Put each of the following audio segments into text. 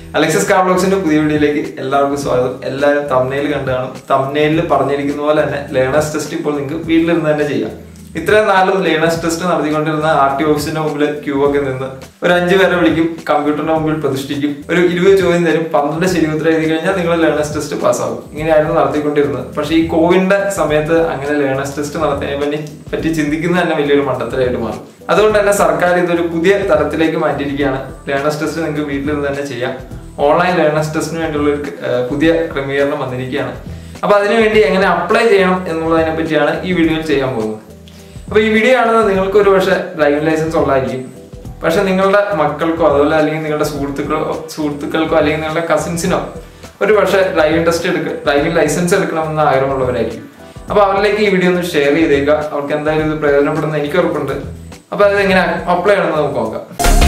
Alexis കാബ്ലോക്സിന്റെ പുതിയ വീഡിയോയിലേക്ക് എല്ലാവർക്കും സ്വാഗതം എല്ലാവരും തമ്നയിൽ കണ്ടു കാണും തമ്നയിലിൽ പറഞ്ഞിരിക്കുന്ന പോലെ തന്നെ ലേണേഴ്സ് ടെസ്റ്റ് ഇപ്പോൾ നിങ്ങൾക്ക് വീട്ടിലിരുന്ന് തന്നെ ചെയ്യാം ഇത്രയും നാളും ലേണേഴ്സ് ടെസ്റ്റ് നടത്തിക്കൊണ്ടിരുന്ന ആർ ടി ഓഫീസിന്റെ മുമ്പിൽ ക്യൂ ഒക്കെ നിന്ന് ഒരു അഞ്ചു പേരെ വിളിക്കും കമ്പ്യൂട്ടറിന്റെ മുമ്പിൽ പ്രതിഷ്ഠിക്കും ഒരു ഇരുപത് ചോദ്യം തരും പന്ത്രണ്ട് ശരി ഉത്തരം എഴുതി കഴിഞ്ഞാൽ നിങ്ങൾ ലേണേഴ്സ് ടെസ്റ്റ് പാസ്സാകും ഇങ്ങനെയായിരുന്നു നടത്തിക്കൊണ്ടിരുന്നത് പക്ഷേ ഈ കോവിഡിന്റെ സമയത്ത് അങ്ങനെ ലേണേഴ്സ് ടെസ്റ്റ് നടത്തുന്നതിനെ പറ്റി പറ്റി ചിന്തിക്കുന്നത് തന്നെ വലിയൊരു മണ്ടത്തരമായിട്ട് മാറും അതുകൊണ്ട് തന്നെ സർക്കാർ ഇതൊരു പുതിയ തരത്തിലേക്ക് മാറ്റിയിരിക്കുകയാണ് ലേണേഴ്സ് ടെസ്റ്റ് നിങ്ങൾക്ക് വീട്ടിലിരുന്ന് തന്നെ ചെയ്യാം ഓൺലൈൻ ലേണേഴ്സ് ടെസ്റ്റിന് വേണ്ടിയുള്ള ഒരു ഏഹ്, പുതിയ ക്രമീകരണം വന്നിരിക്കുകയാണ് അപ്പൊ അതിനുവേണ്ടി എങ്ങനെ അപ്ലൈ ചെയ്യണം എന്നുള്ളതിനെ പറ്റിയാണ് ഈ വീഡിയോയിൽ ചെയ്യാൻ പോകുന്നത് അപ്പൊ ഈ വീഡിയോ കാണുന്നത് നിങ്ങൾക്ക് ഒരു പക്ഷേ ഡ്രൈവിംഗ് ലൈസൻസ് ഉള്ളതായിരിക്കും പക്ഷെ നിങ്ങളുടെ മക്കൾക്കോ അതുപോലെ അല്ലെങ്കിൽ നിങ്ങളുടെ സുഹൃത്തുക്കളോ സുഹൃത്തുക്കൾക്കോ അല്ലെങ്കിൽ നിങ്ങളുടെ കസിൻസിനോ ഒരു പക്ഷേ ഡ്രൈവിംഗ് ടെസ്റ്റ് എടുക്ക ഡ്രൈവിംഗ് ലൈസൻസ് എടുക്കണമെന്ന് ആഗ്രഹമുള്ളവരായിരിക്കും അപ്പൊ അവരിലേക്ക് ഈ വീഡിയോ ഒന്ന് ഷെയർ ചെയ്തേക്കുക അവർക്ക് എന്തായാലും ഇത് പ്രയോജനപ്പെടുന്ന എനിക്ക് ഉറപ്പുണ്ട് അപ്പൊ അത് എങ്ങനെ അപ്ലൈ ചെയ്യണമെന്ന് നമുക്ക് നോക്കാം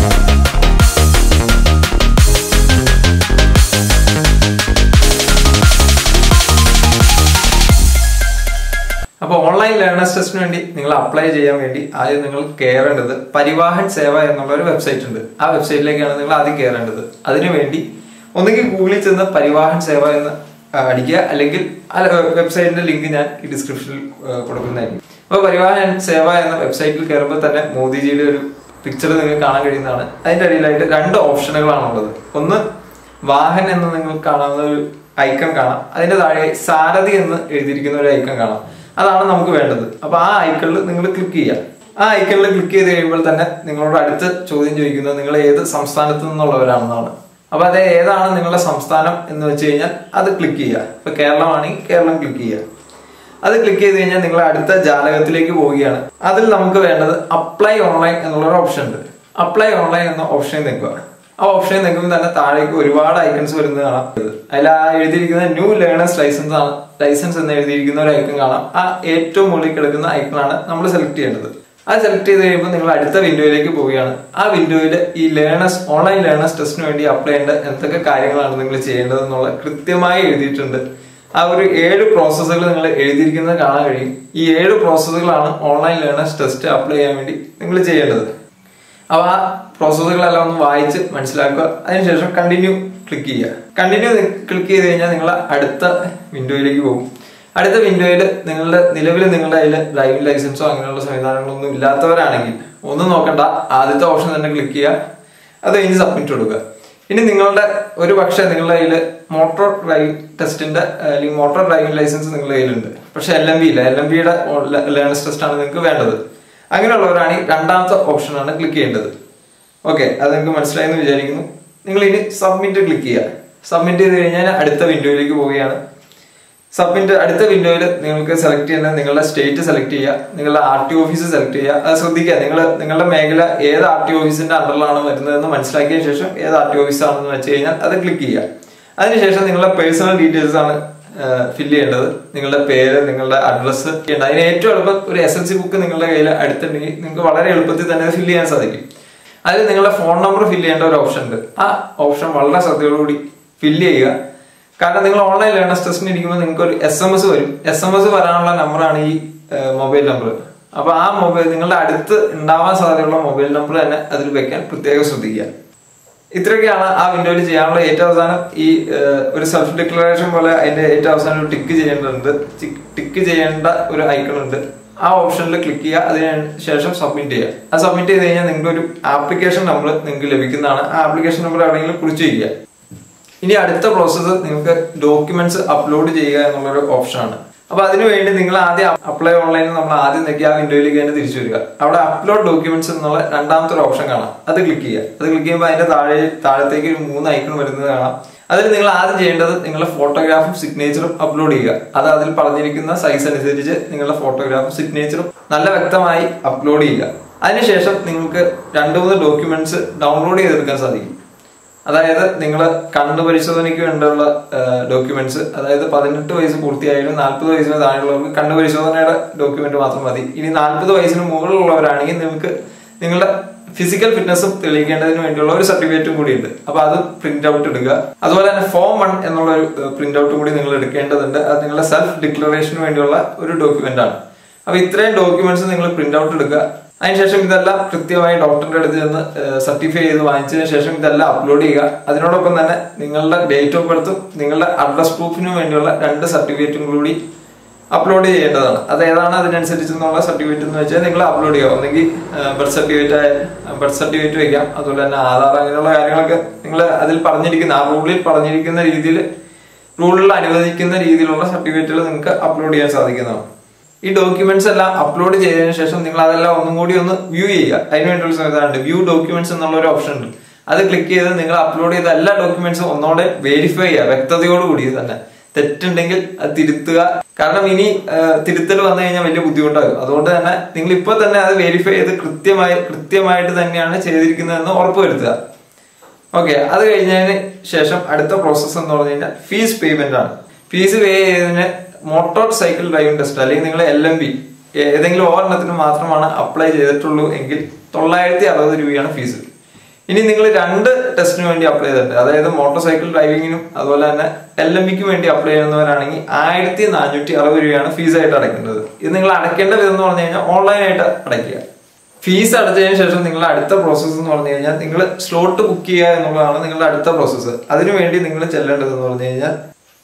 അപ്പോൾ ഓൺലൈൻ ലേണേഴ്സ് ടെസ്റ്റിന് വേണ്ടി നിങ്ങൾ അപ്ലൈ ചെയ്യാൻ വേണ്ടി ആദ്യം നിങ്ങൾ കയറേണ്ടത് പരിവാഹൻ സേവ എന്നുള്ള ഒരു വെബ്സൈറ്റ് ഉണ്ട് ആ വെബ്സൈറ്റിലേക്കാണ് നിങ്ങൾ ആദ്യം കയറേണ്ടത് അതിനുവേണ്ടി ഒന്നുകിൽ ഗൂഗിളിൽ ചെന്ന് പരിവാഹൻ സേവ എന്ന് ആ, അടിക്കുക അല്ലെങ്കിൽ ആ വെബ്സൈറ്റിന്റെ ലിങ്ക് ഞാൻ ഈ ഡിസ്ക്രിപ്ഷനിൽ ആ, കൊടുക്കുന്നതായിരിക്കും അപ്പോൾ പരിവാഹൻ സേവ എന്ന വെബ്സൈറ്റിൽ കയറുമ്പോൾ തന്നെ മോദിജിയുടെ ഒരു പിക്ചർ നിങ്ങൾക്ക് കാണാൻ കഴിയുന്നതാണ് അതിന്റെ അടിയിലായിട്ട് രണ്ട് ഓപ്ഷനുകളാണ് ഉള്ളത് ഒന്ന് വാഹൻ എന്ന് നിങ്ങൾക്ക് കാണാവുന്ന ഒരു ഐക്കൺ കാണാം അതിന്റെ താഴെ സാരഥി എന്ന് എഴുതിയിരിക്കുന്ന ഒരു ഐക്കൺ കാണാം അതാണ് നമുക്ക് വേണ്ടത് അപ്പൊ ആ ഐക്കണിൽ നിങ്ങൾ ക്ലിക്ക് ചെയ്യുക ആ ഐക്കണിൽ ക്ലിക്ക് ചെയ്ത് കഴിയുമ്പോൾ തന്നെ നിങ്ങളോട് അടുത്ത ചോദ്യം ചോദിക്കുന്നത് നിങ്ങൾ ഏത് സംസ്ഥാനത്ത് നിന്നുള്ളവരാണെന്നാണ് അപ്പൊ അത് ഏതാണ് നിങ്ങളുടെ സംസ്ഥാനം എന്ന് വെച്ച് കഴിഞ്ഞാൽ അത് ക്ലിക്ക് ചെയ്യുക ഇപ്പൊ കേരളമാണെങ്കിൽ കേരളം ക്ലിക്ക് ചെയ്യുക അത് ക്ലിക്ക് ചെയ്ത് കഴിഞ്ഞാൽ നിങ്ങൾ അടുത്ത ജാലകത്തിലേക്ക് പോവുകയാണ് അതിൽ നമുക്ക് വേണ്ടത് അപ്ലൈ ഓൺലൈൻ എന്നുള്ളൊരു ഓപ്ഷൻ ഉണ്ട് അപ്ലൈ ഓൺലൈൻ എന്ന ഓപ്ഷനിൽ നിൽക്കുക ആ ഓപ്ഷനിൽ നിൽക്കുമ്പോൾ തന്നെ താഴേക്ക് ഒരുപാട് ഐക്കൺസ് വരുന്നത് കാണാം അതിൽ ആ എഴുതിയിരിക്കുന്ന ന്യൂ ലേണേഴ്സ് ലൈസൻസ് ആണ് ലൈസൻസ് എന്ന് എഴുതിയിരിക്കുന്ന ഒരു ഐക്കൺ കാണാം ആ ഏറ്റവും മുകളിൽ കിടക്കുന്ന ഐക്കണാണ് നമ്മൾ സെലക്ട് ചെയ്യേണ്ടത് അത് സെലക്ട് ചെയ്ത് കഴിയുമ്പോൾ നിങ്ങൾ അടുത്ത വിൻഡോയിലേക്ക് പോവുകയാണ് ആ വിൻഡോയിൽ ഈ ലേണേഴ്സ് ഓൺലൈൻ ലേണേഴ്സ് ടെസ്റ്റിന് വേണ്ടി അപ്ലൈ ചെയ്യേണ്ട എന്തൊക്കെ കാര്യങ്ങളാണ് നിങ്ങൾ ചെയ്യേണ്ടത് എന്നുള്ള കൃത്യമായി എഴുതിയിട്ടുണ്ട് ആ ഒരു ഏഴ് പ്രോസസ്സുകൾ നിങ്ങൾ എഴുതിയിരിക്കുന്നത് കാണാൻ കഴിയും ഈ ഏഴ് പ്രോസസ്സുകളാണ് ഓൺലൈൻ ലേണേഴ്സ് ടെസ്റ്റ് അപ്ലൈ ചെയ്യാൻ വേണ്ടി നിങ്ങൾ ചെയ്യേണ്ടത് അപ്പൊ ആ പ്രോസസ്സുകളെല്ലാം ഒന്ന് വായിച്ച് മനസ്സിലാക്കുക അതിനുശേഷം കണ്ടിന്യൂ ക്ലിക്ക് ചെയ്യുക കണ്ടിന്യൂ ക്ലിക്ക് ചെയ്ത് കഴിഞ്ഞാൽ നിങ്ങൾ അടുത്ത വിൻഡോയിലേക്ക് പോകും അടുത്ത വിൻഡോയിൽ നിങ്ങളുടെ നിലവിൽ നിങ്ങളുടെ കയ്യിൽ ഡ്രൈവിംഗ് ലൈസൻസോ അങ്ങനെയുള്ള സംവിധാനങ്ങളൊന്നും ഇല്ലാത്തവരാണെങ്കിൽ ഒന്നും നോക്കണ്ട ആദ്യത്തെ ഓപ്ഷൻ തന്നെ ക്ലിക്ക് ചെയ്യുക അത് കഴിഞ്ഞ് സബ്മിറ്റ് കൊടുക്കുക ഇനി നിങ്ങളുടെ ഒരു പക്ഷേ നിങ്ങളുടെ കയ്യിൽ മോട്ടോർ ഡ്രൈവിംഗ് ടെസ്റ്റിന്റെ അല്ലെങ്കിൽ മോട്ടോർ ഡ്രൈവിംഗ് ലൈസൻസ് നിങ്ങളുടെ കയ്യിലുണ്ട് പക്ഷെ എൽ എം ബി ഇല്ല എൽ എം ബിയുടെ ലേണേഴ്സ് ടെസ്റ്റ് ആണ് നിങ്ങൾക്ക് വേണ്ടത് അങ്ങനെയുള്ളവരാണെങ്കിൽ രണ്ടാമത്തെ ഓപ്ഷനാണ് ക്ലിക്ക് ചെയ്യേണ്ടത് ഓക്കെ അത് നിങ്ങൾക്ക് മനസ്സിലായെന്ന് വിചാരിക്കുന്നു നിങ്ങൾ ഇനി സബ്മിറ്റ് ക്ലിക്ക് ചെയ്യുക സബ്മിറ്റ് ചെയ്ത് കഴിഞ്ഞാൽ അടുത്ത വിൻഡോയിലേക്ക് പോവുകയാണ് സബ്മിറ്റ് അടുത്ത വിൻഡോയിൽ നിങ്ങൾക്ക് സെലക്ട് ചെയ്യുന്നത് നിങ്ങളുടെ സ്റ്റേറ്റ് സെലക്ട് ചെയ്യുക നിങ്ങളുടെ ആർ ടി ഓഫീസ് സെലക്ട് ചെയ്യുക അത് ശ്രദ്ധിക്കുക നിങ്ങൾ നിങ്ങളുടെ മേഖല ഏത് ആർ ടി ഓഫീസിന്റെ അണ്ടറിലാണ് വരുന്നതെന്ന് മനസ്സിലാക്കിയ ശേഷം ഏത് ആർ ടി ഓഫീസ് ആണെന്ന് വെച്ച് കഴിഞ്ഞാൽ അത് ക്ലിക്ക് ചെയ്യുക അതിനുശേഷം നിങ്ങളുടെ പേഴ്സണൽ ഡീറ്റെയിൽസ് ആണ് ഫില്ല് ചെയ്യേണ്ടത് നിങ്ങളുടെ പേര് നിങ്ങളുടെ അഡ്രസ്സ് ചെയ്യേണ്ടത് അതിന് ഏറ്റവും എളുപ്പം ഒരു എസ് എൽ സി ബുക്ക് നിങ്ങളുടെ കയ്യിൽ അടുത്തുണ്ടെങ്കിൽ നിങ്ങൾക്ക് വളരെ എളുപ്പത്തിൽ തന്നെ ഫില്ല് ചെയ്യാൻ സാധിക്കും അതിൽ നിങ്ങളുടെ ഫോൺ നമ്പർ ഫില്ല് ചെയ്യേണ്ട ഒരു ഓപ്ഷൻ ഉണ്ട് ആ ഓപ്ഷൻ വളരെ ശ്രദ്ധയോടുകൂടി ഫില്ല് ചെയ്യുക കാരണം നിങ്ങൾ ഓൺലൈൻ ലേണേഴ്സ് ടെസ്റ്റിന് ഇരിക്കുമ്പോൾ നിങ്ങൾക്ക് ഒരു എസ് എം എസ് വരും എസ് എം എസ് വരാനുള്ള നമ്പറാണ് ഈ മൊബൈൽ നമ്പർ അപ്പൊ ആ മൊബൈൽ നിങ്ങളുടെ അടുത്ത് ഉണ്ടാവാൻ സാധ്യതയുള്ള മൊബൈൽ നമ്പർ തന്നെ അതിൽ വെക്കാൻ പ്രത്യേകം ശ്രദ്ധിക്കുക ഇത്രയൊക്കെയാണ് ആ വിൻഡോയിൽ ചെയ്യാനുള്ള ഏറ്റവും അവസാനം ഈ ഏഹ്, ഒരു സെൽഫ് ഡിക്ലറേഷൻ പോലെ അതിന്റെ ഏറ്റവും അവസാനം ഒരു ടിക്ക് ചെയ്യേണ്ടതുണ്ട് ടിക്ക് ചെയ്യേണ്ട ഒരു ഐക്കൺ ഉണ്ട് ആ ഓപ്ഷനിൽ ക്ലിക്ക് ചെയ്യുക അതിന് ശേഷം സബ്മിറ്റ് ചെയ്യുക ആ സബ്മിറ്റ് ചെയ്ത് കഴിഞ്ഞാൽ നിങ്ങൾക്ക് ഒരു ആപ്ലിക്കേഷൻ നമ്പർ നിങ്ങൾക്ക് ലഭിക്കുന്നതാണ് ആ ആപ്ലിക്കേഷൻ നമ്പർ എവിടെയെങ്കിലും കുറിച്ച് ചെയ്യുക ഇനി അടുത്ത പ്രോസസ്സ് നിങ്ങൾക്ക് ഡോക്യുമെന്റ്സ് അപ്ലോഡ് ചെയ്യുക എന്നുള്ളൊരു ഓപ്ഷനാണ് അപ്പൊ അതിനു വേണ്ടി നിങ്ങൾ ആദ്യം അപ്ലൈ ഓൺലൈനിൽ നമ്മൾ ആദ്യം നോക്കി ആ വിൻഡോയിലേക്ക് തന്നെ തിരിച്ചു വരിക അവിടെ അപ്ലോഡ് ഡോക്യുമെന്റ്സ് എന്നുള്ള രണ്ടാമത്തെ ഒരു ഓപ്ഷൻ കാണാം അത് ക്ലിക്ക് ചെയ്യുക അത് ക്ലിക്ക് ചെയ്യുമ്പോൾ അതിന്റെ താഴെ താഴത്തേക്ക് ഒരു മൂന്ന് ഐക്കൺ വരുന്നത് കാണാം അതിൽ നിങ്ങൾ ആദ്യം ചെയ്യേണ്ടത് നിങ്ങളുടെ ഫോട്ടോഗ്രാഫും സിഗ്നേച്ചറും അപ്ലോഡ് ചെയ്യുക അത് അതിൽ പറഞ്ഞിരിക്കുന്ന സൈസ് അനുസരിച്ച് നിങ്ങളുടെ ഫോട്ടോഗ്രാഫും സിഗ്നേച്ചറും നല്ല വ്യക്തമായി അപ്ലോഡ് ചെയ്യുക അതിനുശേഷം നിങ്ങൾക്ക് രണ്ട് മൂന്ന് ഡോക്യുമെന്റ്സ് ഡൗൺലോഡ് ചെയ്തെടുക്കാൻ സാധിക്കും അതായത് നിങ്ങൾ കണ്ണു പരിശോധനയ്ക്ക് വേണ്ടിയുള്ള ഡോക്യുമെന്റ്സ് അതായത് പതിനെട്ട് വയസ്സ് പൂർത്തിയായാലും നാൽപ്പത് വയസ്സിന് താഴെയുള്ളവർക്ക് കണ്ണു പരിശോധനയുടെ ഡോക്യുമെന്റ് മാത്രം മതി ഇനി നാൽപ്പത് വയസ്സിന് മുകളിലുള്ളവരാണെങ്കിൽ നിങ്ങൾക്ക് നിങ്ങളുടെ ഫിസിക്കൽ ഫിറ്റ്നസും തെളിയിക്കേണ്ടതിന് വേണ്ടിയുള്ള ഒരു സർട്ടിഫിക്കറ്റും കൂടി ഉണ്ട് അപ്പൊ അത് പ്രിന്റ് ഔട്ട് എടുക്കുക അതുപോലെ തന്നെ ഫോം വൺ എന്നുള്ള ഒരു പ്രിന്റ് ഔട്ടും കൂടി നിങ്ങൾ എടുക്കേണ്ടതുണ്ട് അത് നിങ്ങളുടെ സെൽഫ് ഡിക്ലറേഷന് വേണ്ടിയുള്ള ഒരു ഡോക്യുമെന്റ് ആണ് അപ്പൊ ഇത്രയും ഡോക്യുമെന്റ്സ് നിങ്ങൾ പ്രിന്റ് ഔട്ട് എടുക്കുക അതിനുശേഷം ഇതെല്ലാം കൃത്യമായി ഡോക്ടറുടെ അടുത്ത് ചെന്ന് സർട്ടിഫൈ ചെയ്ത് വാങ്ങിച്ചതിന് ശേഷം ഇതെല്ലാം അപ്ലോഡ് ചെയ്യുക അതിനോടൊപ്പം തന്നെ നിങ്ങളുടെ ഡേറ്റ് ഓഫ് ബർത്തും നിങ്ങളുടെ അഡ്രസ് പ്രൂഫിനും വേണ്ടിയുള്ള രണ്ട് സർട്ടിഫിക്കറ്റും കൂടി അപ്ലോഡ് ചെയ്യേണ്ടതാണ് അത് ഏതാണ് അതിനനുസരിച്ചുള്ള സർട്ടിഫിക്കറ്റ് എന്ന് വെച്ചാൽ നിങ്ങൾ അപ്ലോഡ് ചെയ്യുക ഒന്നെങ്കിൽ ബർത്ത് സർട്ടിഫിക്കറ്റ് ബർത്ത് സർട്ടിഫിക്കറ്റ് വെക്കാം അതുപോലെ തന്നെ ആധാർ അങ്ങനെയുള്ള കാര്യങ്ങളൊക്കെ നിങ്ങൾ അതിൽ പറഞ്ഞിരിക്കുന്ന ആ റൂളിൽ പറഞ്ഞിരിക്കുന്ന രീതിയിൽ റൂളിൽ അനുവദിക്കുന്ന രീതിയിലുള്ള സർട്ടിഫിക്കറ്റുകൾ നിങ്ങൾക്ക് അപ്ലോഡ് ചെയ്യാൻ സാധിക്കുന്നതാണ് ഈ ഡോക്യുമെന്റ്സ് എല്ലാം അപ്ലോഡ് ചെയ്തതിനു ശേഷം നിങ്ങൾ അതെല്ലാം ഒന്നും കൂടി ഒന്ന് വ്യൂ ചെയ്യുക അതിന് വേണ്ടിയുള്ള സംവിധാനമുണ്ട് വ്യൂ ഡോക്യുമെന്റ്സ് എന്നുള്ള ഒരു ഓപ്ഷൻ ഉണ്ട് അത് ക്ലിക്ക് ചെയ്ത് നിങ്ങൾ അപ്ലോഡ് ചെയ്ത എല്ലാ ഡോക്യുമെന്റ്സും ഒന്നോടെ വെരിഫൈ ചെയ്യുക വ്യക്തതയോടുകൂടി തന്നെ തെറ്റുണ്ടെങ്കിൽ അത് തിരുത്തുക കാരണം ഇനി തിരുത്തൽ വന്നു കഴിഞ്ഞാൽ വലിയ ബുദ്ധിമുട്ടാകും അതുകൊണ്ട് തന്നെ നിങ്ങൾ ഇപ്പൊ തന്നെ അത് വെരിഫൈ ചെയ്ത് കൃത്യമായി കൃത്യമായിട്ട് തന്നെയാണ് ചെയ്തിരിക്കുന്നതെന്ന് ഉറപ്പുവരുത്തുക ഓക്കെ അത് കഴിഞ്ഞതിന് ശേഷം അടുത്ത പ്രോസസ്സ് എന്ന് പറഞ്ഞു കഴിഞ്ഞാൽ ഫീസ് പേയ്മെന്റ് ആണ് ഫീസ് പേ ചെയ്തതിന് മോട്ടോർ സൈക്കിൾ ഡ്രൈവിംഗ് ടെസ്റ്റ് അല്ലെങ്കിൽ നിങ്ങൾ എൽ എം ബി ഏതെങ്കിലും ഒരെണ്ണത്തിന് മാത്രമാണ് അപ്ലൈ ചെയ്തിട്ടുള്ളൂ എങ്കിൽ തൊള്ളായിരത്തി അറുപത് രൂപയാണ് ഫീസ് ഇനി നിങ്ങൾ രണ്ട് ടെസ്റ്റിന് വേണ്ടി അപ്ലൈ ചെയ്തിട്ടുണ്ട് അതായത് മോട്ടോർ സൈക്കിൾ ഡ്രൈവിങ്ങിനും അതുപോലെ തന്നെ എൽ എം ബിക്കും വേണ്ടി അപ്ലൈ ചെയ്യുന്നവരാണെങ്കിൽ ആയിരത്തി നാനൂറ്റി അറുപത് രൂപയാണ് ഫീസ് ആയിട്ട് അടയ്ക്കേണ്ടത് ഇത് നിങ്ങൾ അടയ്ക്കേണ്ട വിധം എന്ന് പറഞ്ഞു കഴിഞ്ഞാൽ ഓൺലൈനായിട്ട് അടയ്ക്കുക ഫീസ് അടച്ചതിന് ശേഷം നിങ്ങളുടെ അടുത്ത പ്രോസസ്സ് എന്ന് പറഞ്ഞു കഴിഞ്ഞാൽ നിങ്ങൾ സ്ലോട്ട് ബുക്ക് ചെയ്യുക എന്നുള്ളതാണ് നിങ്ങളുടെ അടുത്ത പ്രോസസ്സ് അതിനുവേണ്ടി നിങ്ങൾ ചെല്ലേണ്ടത് എന്ന് പറഞ്ഞു കഴിഞ്ഞാൽ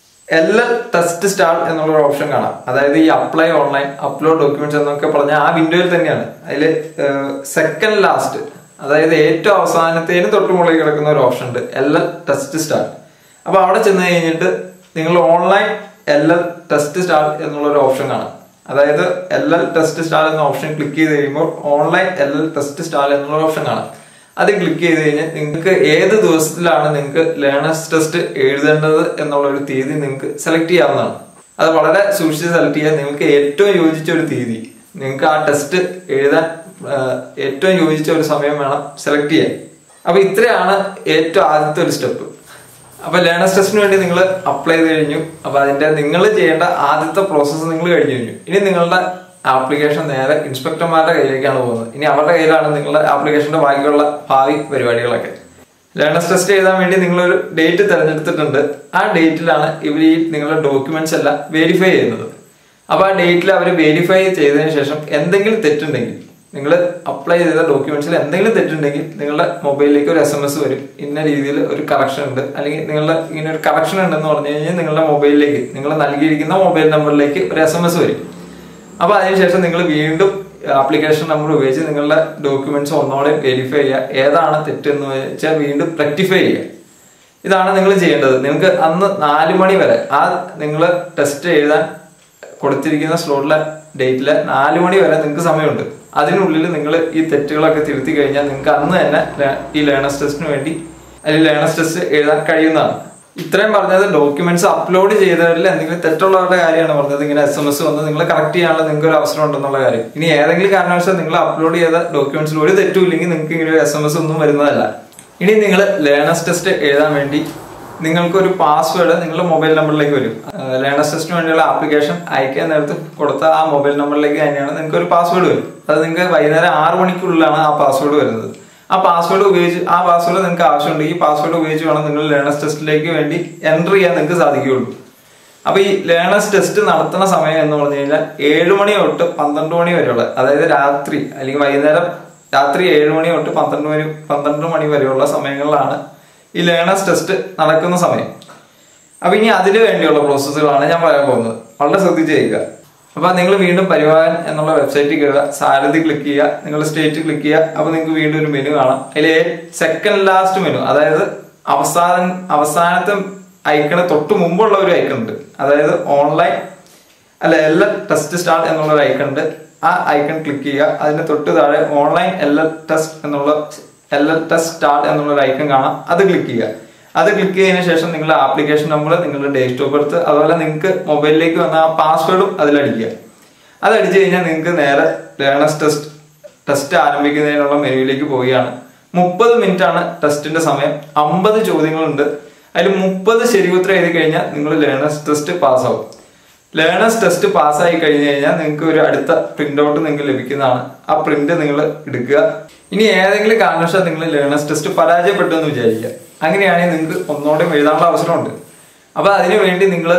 എൽ എൽ ടെസ്റ്റ് സ്റ്റാർ എന്നുള്ള ഒരു ഓപ്ഷൻ കാണാം അതായത് ഈ അപ്ലൈ ഓൺലൈൻ അപ്ലോഡ് ഡോക്യുമെന്റ്സ് എന്നൊക്കെ പറഞ്ഞ ആ വിൻഡോയിൽ തന്നെയാണ് അതിൽ സെക്കൻഡ് ലാസ്റ്റ് അതായത് ഏറ്റവും അവസാനത്തേന് തൊട്ട് മുകളിൽ കിടക്കുന്ന ഒരു ഓപ്ഷൻ ഉണ്ട് എൽ എൽ ടെസ്റ്റ് സ്റ്റാർ അപ്പൊ അവിടെ ചെന്ന് കഴിഞ്ഞിട്ട് നിങ്ങൾ online L L test start എന്നുള്ള ഒരു ഓപ്ഷൻ കാണാം അതായത് എൽ എൽ ടെസ്റ്റ് സ്റ്റാർ എന്ന ഓപ്ഷൻ ക്ലിക്ക് ചെയ്ത് കഴിയുമ്പോൾ online L L test start എന്നുള്ള ഓപ്ഷൻ കാണാം അത് ക്ലിക്ക് ചെയ്ത് കഴിഞ്ഞാൽ നിങ്ങൾക്ക് ഏത് ദിവസത്തിലാണ് നിങ്ങൾക്ക് ലേണേഴ്സ് ടെസ്റ്റ് എഴുതേണ്ടത് എന്നുള്ള ഒരു തീയതി നിങ്ങൾക്ക് സെലക്ട് ചെയ്യാവുന്നതാണ് അത് വളരെ സൂക്ഷിച്ച് സെലക്ട് ചെയ്യാൻ നിങ്ങൾക്ക് ഏറ്റവും യോജിച്ച ഒരു തീയതി നിങ്ങൾക്ക് ആ ടെസ്റ്റ് എഴുതാൻ ഏറ്റവും യോജിച്ച ഒരു സമയം വേണം സെലക്ട് ചെയ്യാൻ അപ്പൊ ഇത്രയാണ് ഏറ്റവും ആദ്യത്തെ ഒരു സ്റ്റെപ്പ് അപ്പൊ ലേണേഴ്സ് ടെസ്റ്റിന് വേണ്ടി നിങ്ങൾ അപ്ലൈ ചെയ്ത് കഴിഞ്ഞു അപ്പൊ അതിന്റെ നിങ്ങൾ ചെയ്യേണ്ട ആദ്യത്തെ പ്രോസസ്സ് നിങ്ങൾ കഴിഞ്ഞു കഴിഞ്ഞു ഇനി നിങ്ങളുടെ ആപ്ലിക്കേഷൻ നേരെ ഇൻസ്പെക്ടർമാരുടെ കയ്യിലേക്കാണ് പോകുന്നത് ഇനി അവരുടെ കയ്യിലാണ് നിങ്ങളുടെ ആപ്ലിക്കേഷന്റെ ബാക്കിയുള്ള ഭാവി പരിപാടികളൊക്കെ ലേണേഴ്സ് ടെസ്റ്റ് എഴുതാൻ വേണ്ടി നിങ്ങളൊരു ഡേറ്റ് തിരഞ്ഞെടുത്തിട്ടുണ്ട് ആ ഡേറ്റിലാണ് ഇവർ ഈ നിങ്ങളുടെ ഡോക്യുമെന്റ്സ് എല്ലാം വെരിഫൈ ചെയ്യുന്നത് അപ്പൊ ആ ഡേറ്റിൽ അവർ വെരിഫൈ ചെയ്തതിനു ശേഷം എന്തെങ്കിലും തെറ്റുണ്ടെങ്കിൽ നിങ്ങൾ അപ്ലൈ ചെയ്ത ഡോക്യുമെന്റ്സിൽ എന്തെങ്കിലും തെറ്റുണ്ടെങ്കിൽ നിങ്ങളുടെ മൊബൈലിലേക്ക് ഒരു എസ് എം എസ് വരും ഇന്ന രീതിയിൽ ഒരു കറക്ഷൻ ഉണ്ട് അല്ലെങ്കിൽ നിങ്ങളുടെ ഇങ്ങനെ ഒരു കറക്ഷൻ ഉണ്ടെന്ന് പറഞ്ഞു കഴിഞ്ഞാൽ നിങ്ങളുടെ മൊബൈലിലേക്ക് നിങ്ങൾ നൽകിയിരിക്കുന്ന മൊബൈൽ നമ്പറിലേക്ക് ഒരു എസ് എം എസ് വരും അപ്പൊ അതിനുശേഷം നിങ്ങൾ വീണ്ടും ആപ്ലിക്കേഷൻ നമ്പർ ഉപയോഗിച്ച് നിങ്ങളുടെ ഡോക്യുമെന്റ്സ് ഒന്നോടെ വെരിഫൈ ചെയ്യുക ഏതാണ് തെറ്റെന്ന് വെച്ചാൽ വീണ്ടും റെക്ടിഫൈ ചെയ്യുക ഇതാണ് നിങ്ങൾ ചെയ്യേണ്ടത് നിങ്ങൾക്ക് അന്ന് നാല് മണി വരെ ആ നിങ്ങൾ ടെസ്റ്റ് എഴുതാൻ കൊടുത്തിരിക്കുന്ന സ്ലോട്ടിലെ ഡേറ്റിലെ നാല് മണി വരെ നിങ്ങൾക്ക് സമയമുണ്ട് അതിനുള്ളിൽ നിങ്ങൾ ഈ തെറ്റുകളൊക്കെ തിരുത്തി കഴിഞ്ഞാൽ നിങ്ങൾക്ക് അന്ന് തന്നെ ഈ ലേണേഴ്സ് ടെസ്റ്റിന് വേണ്ടി അല്ലെങ്കിൽ ലേണേഴ്സ് ടെസ്റ്റ് എഴുതാൻ കഴിയുന്നതാണ് ഇത്രയും പറഞ്ഞത് ഡോക്യുമെന്റ്സ് അപ്ലോഡ് ചെയ്തവരിൽ എന്തെങ്കിലും തെറ്റുള്ളവരുടെ കാര്യമാണ് പറഞ്ഞത് ഇങ്ങനെ എസ് എം എസ് വന്ന് നിങ്ങൾ കറക്റ്റ് ചെയ്യാനുള്ള നിങ്ങൾക്ക് ഒരു അവസരം ഉണ്ടെന്നുള്ള കാര്യം ഇനി ഏതെങ്കിലും കാരണവശാൽ നിങ്ങൾ അപ്ലോഡ് ചെയ്ത ഡോക്യുമെന്റ്സിൽ ഒരു തെറ്റും ഇല്ലെങ്കിൽ നിങ്ങൾക്ക് ഇങ്ങനെ ഒരു എസ് എം എസ് ഒന്നും വരുന്നതല്ല ഇനി നിങ്ങൾ ലേണേഴ്സ് ടെസ്റ്റ് എഴുതാൻ വേണ്ടി നിങ്ങൾക്ക് ഒരു പാസ്വേഡ് നിങ്ങളുടെ മൊബൈൽ നമ്പറിലേക്ക് വരും ലേണേഴ്സ് ടെസ്റ്റിന് വേണ്ടിയുള്ള ആപ്ലിക്കേഷൻ അയക്കാൻ നേരത്ത് കൊടുത്ത ആ മൊബൈൽ നമ്പറിലേക്ക് തന്നെയാണ് നിങ്ങൾക്ക് ഒരു പാസ്വേഡ് വരും അത് നിങ്ങൾക്ക് വൈകുന്നേരം ആറ് മണിക്കുള്ളിലാണ് ആ പാസ്വേഡ് വരുന്നത് ആ പാസ്വേഡ് ഉപയോഗിച്ച് ആ പാസ്വേഡ് നിങ്ങൾക്ക് ആവശ്യമുണ്ട് ഈ പാസ്വേഡ് ഉപയോഗിച്ച് വേണം നിങ്ങൾ ലേണേഴ്സ് ടെസ്റ്റിലേക്ക് വേണ്ടി എൻ്റർ ചെയ്യാൻ നിങ്ങൾക്ക് സാധിക്കുകയുള്ളൂ അപ്പൊ ഈ ലേണേഴ്സ് ടെസ്റ്റ് നടത്തുന്ന സമയം എന്ന് പറഞ്ഞു കഴിഞ്ഞാൽ ഏഴ് മണി തൊട്ട് പന്ത്രണ്ട് മണി വരെയുള്ള അതായത് രാത്രി അല്ലെങ്കിൽ വൈകുന്നേരം രാത്രി ഏഴ് മണി തൊട്ട് പന്ത്രണ്ട് മണി പന്ത്രണ്ട് മണി വരെയുള്ള സമയങ്ങളിലാണ് ഈ ലേണേഴ്സ് ടെസ്റ്റ് നടക്കുന്ന സമയം അപ്പൊ ഇനി അതിന് വേണ്ടിയുള്ള പ്രോസസ്സുകളാണ് ഞാൻ പറയാൻ പോകുന്നത് വളരെ ശ്രദ്ധിച്ച് ചെയ്യുക അപ്പൊ നിങ്ങൾ വീണ്ടും പരിവാഹൻ എന്നുള്ള വെബ്സൈറ്റിൽ കയറുക സാരഥി ക്ലിക്ക് ചെയ്യുക നിങ്ങൾ സ്റ്റേറ്റ് ക്ലിക്ക് ചെയ്യുക അപ്പൊ നിങ്ങൾക്ക് വീണ്ടും ഒരു മെനു കാണാം അതിൽ സെക്കൻഡ് ലാസ്റ്റ് മെനു അതായത് അവസാന അവസാനത്തെ ഐക്കണ് തൊട്ട് മുമ്പുള്ള ഒരു ഐക്കൺ ഉണ്ട് അതായത് ഓൺലൈൻ അല്ല എൽ എൽ ടെസ്റ്റ് സ്റ്റാർട്ട് എന്നുള്ള ഒരു ഐക്കൺ ഉണ്ട് ആ ഐക്കൺ ക്ലിക്ക് ചെയ്യുക അതിന് തൊട്ട് താഴെ ഓൺലൈൻ എൽ എൽ ടെസ്റ്റ് എന്നുള്ള എൽ എൽ ടെസ്റ്റ് സ്റ്റാർട്ട് എന്നുള്ള ഒരു ഐക്കൺ കാണാം അത് ക്ലിക്ക് ചെയ്യുക അത് ക്ലിക്ക് ചെയ്തതിനു ശേഷം നിങ്ങളുടെ ആപ്ലിക്കേഷൻ നമ്പർ നിങ്ങളുടെ ഡേറ്റ് ഓഫ് ബർത്ത് അതുപോലെ നിങ്ങൾക്ക് മൊബൈലിലേക്ക് വന്ന ആ പാസ്വേഡും അതിലടിക്കുക അത് അടിച്ചു കഴിഞ്ഞാൽ നിങ്ങൾക്ക് നേരെ ലേണേഴ്സ് ടെസ്റ്റ് ടെസ്റ്റ് ആരംഭിക്കുന്നതിനുള്ള മെനുവിലേക്ക് പോവുകയാണ് മുപ്പത് മിനിറ്റ് ആണ് ടെസ്റ്റിന്റെ സമയം അമ്പത് ചോദ്യങ്ങളുണ്ട് അതിൽ മുപ്പത് ശരിയുത്തരം എഴുതി കഴിഞ്ഞാൽ നിങ്ങൾ ലേണേഴ്സ് ടെസ്റ്റ് പാസ്സാവും ലേണേഴ്സ് ടെസ്റ്റ് പാസ്സായി കഴിഞ്ഞു കഴിഞ്ഞാൽ നിങ്ങൾക്ക് ഒരു അടുത്ത പ്രിന്റ് ഔട്ട് നിങ്ങൾക്ക് ലഭിക്കുന്നതാണ് ആ പ്രിന്റ് നിങ്ങൾ എടുക്കുക ഇനി ഏതെങ്കിലും കാരണവശാൽ നിങ്ങൾ ലേണേഴ്സ് ടെസ്റ്റ് പരാജയപ്പെട്ടു എന്ന് വിചാരിക്കുക അങ്ങനെയാണെങ്കിൽ നിങ്ങൾക്ക് ഒന്നോടെ എഴുതാനുള്ള അവസരമുണ്ട് അപ്പൊ അതിനു വേണ്ടി നിങ്ങൾ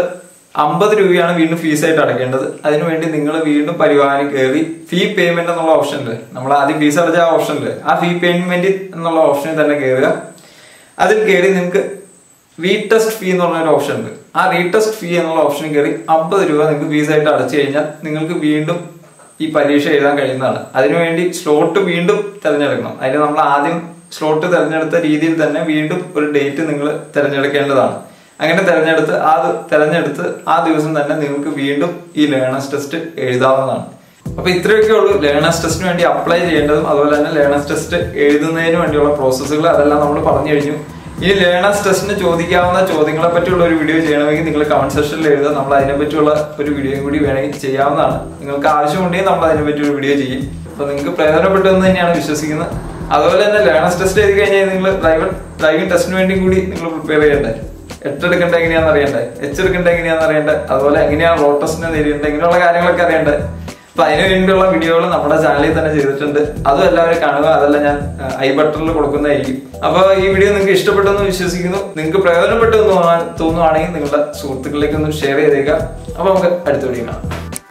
അമ്പത് രൂപയാണ് വീണ്ടും ഫീസായിട്ട് അടയ്ക്കേണ്ടത് അതിനുവേണ്ടി നിങ്ങൾ വീണ്ടും പരിവാഹനം കയറി ഫീ പേയ്മെന്റ് എന്നുള്ള ഓപ്ഷനിൽ നമ്മൾ ആദ്യം ഫീസ് അടച്ച ആ ഓപ്ഷനിൽ ആ ഫീ പേയ്മെന്റ് എന്നുള്ള ഓപ്ഷനിൽ തന്നെ കയറുക അതിൽ കയറി നിങ്ങൾക്ക് റീടെസ്റ്റ് ഫീ എന്ന് പറഞ്ഞ ഒരു ഓപ്ഷൻ ഉണ്ട് ആ റീടെസ്റ്റ് ഫീ എന്നുള്ള ഓപ്ഷനിൽ കയറി അമ്പത് രൂപ നിങ്ങൾക്ക് ഫീസായിട്ട് അടച്ചു കഴിഞ്ഞാൽ നിങ്ങൾക്ക് വീണ്ടും ഈ പരീക്ഷ എഴുതാൻ കഴിയുന്നതാണ് അതിനുവേണ്ടി സ്ലോട്ട് വീണ്ടും തിരഞ്ഞെടുക്കണം അതിന് നമ്മൾ ആദ്യം സ്ലോട്ട് തിരഞ്ഞെടുത്ത രീതിയിൽ തന്നെ വീണ്ടും ഒരു ഡേറ്റ് നിങ്ങൾ തിരഞ്ഞെടുക്കേണ്ടതാണ് അങ്ങനെ തിരഞ്ഞെടുത്ത് ആ ദ- തിരഞ്ഞെടുത്ത് ആ ദിവസം തന്നെ നിങ്ങൾക്ക് വീണ്ടും ഈ ലേണേഴ്സ് ടെസ്റ്റ് എഴുതാവുന്നതാണ് അപ്പൊ ഇത്രയൊക്കെ ഉള്ളൂ ലേണേഴ്സ് ടെസ്റ്റിന് വേണ്ടി അപ്ലൈ ചെയ്യേണ്ടതും അതുപോലെ തന്നെ ലേണേഴ്സ് ടെസ്റ്റ് എഴുതുന്നതിന് വേണ്ടിയുള്ള പ്രോസസ്സുകൾ അതെല്ലാം നമ്മൾ പറഞ്ഞു കഴിഞ്ഞു ഇനി ലേണേഴ്സ് ടെസ്റ്റിന് ചോദിക്കാവുന്ന ചോദ്യങ്ങളെ പറ്റിയുള്ള ഒരു വീഡിയോ ചെയ്യണമെങ്കിൽ നിങ്ങൾ കമന്റ് സെക്ഷനിൽ എഴുതുക നമ്മൾ അതിനെ പറ്റിയുള്ള ഒരു വീഡിയോയും കൂടി വേണമെങ്കിൽ ചെയ്യാവുന്നതാണ് നിങ്ങൾക്ക് ആവശ്യമുണ്ടെങ്കിൽ നമ്മൾ അതിനെ പറ്റി ഒരു വീഡിയോ ചെയ്യും അപ്പൊ നിങ്ങൾക്ക് പ്രയോജനപ്പെട്ടു എന്ന് തന്നെയാണ് വിശ്വസിക്കുന്നത് അതുപോലെ തന്നെ ലേണേഴ്സ് ടെസ്റ്റ് എഴുതി കഴിഞ്ഞാൽ നിങ്ങൾ ഡ്രൈവർ ഡ്രൈവിംഗ് ടെസ്റ്റിന് വേണ്ടിയും കൂടി നിങ്ങൾ പ്രിപ്പയർ ചെയ്യണ്ടേ എട്ട് എടുക്കേണ്ട എങ്ങനെയാണെന്ന് അറിയണ്ടേ എച്ച് എടുക്കേണ്ട എങ്ങനെയാണെന്ന് അറിയണ്ടേ അതുപോലെ എങ്ങനെയാണ് റോഡ് ടെസ്റ്റിനെ നേരിടേണ്ടത് ഇങ്ങനെയുള്ള കാര്യങ്ങളൊക്കെ അറിയണ്ടേ അപ്പൊ അതിനു വേണ്ടിയുള്ള വീഡിയോകൾ നമ്മുടെ ചാനലിൽ തന്നെ ചെയ്തിട്ടുണ്ട് അതും എല്ലാവരും കാണുക അതെല്ലാം ഞാൻ ഐ ബട്ടണിൽ കൊടുക്കുന്നതായിരിക്കും അപ്പൊ ഈ വീഡിയോ നിങ്ങൾക്ക് ഇഷ്ടപ്പെട്ടെന്ന് വിശ്വസിക്കുന്നു നിങ്ങൾക്ക് പ്രയോജനപ്പെട്ടു എന്ന് തോന്നാൻ തോന്നുവാണെങ്കിൽ നിങ്ങളുടെ സുഹൃത്തുക്കളിലേക്ക് ഒന്ന് ഷെയർ ചെയ്തേക്കുക അപ്പൊ നമുക്ക് അടുത്ത വീഡിയോ കാണാം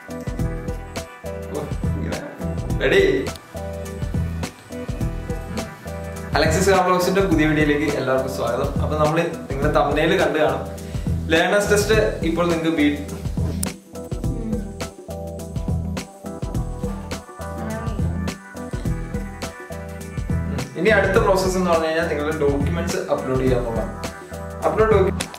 റെഡി അലക്സിസ് കാർബ്ലോക്സിന്റെ പുതിയ വീഡിയോയിലേക്ക് എല്ലാവർക്കും സ്വാഗതം അപ്പൊ നമ്മൾ നിങ്ങളുടെ തമ്മനയിൽ കണ്ടു കാണും ലേണേഴ്സ് ടെസ്റ്റ് ഇപ്പോൾ നിങ്ങൾക്ക് വീ ഇനി അടുത്ത പ്രോസസ്സ് എന്ന് പറഞ്ഞു കഴിഞ്ഞാൽ നിങ്ങളുടെ ഡോക്യുമെന്റ്സ് അപ്ലോഡ് ചെയ്യാന്നുള്ളതാണ് അപ്ലോഡ്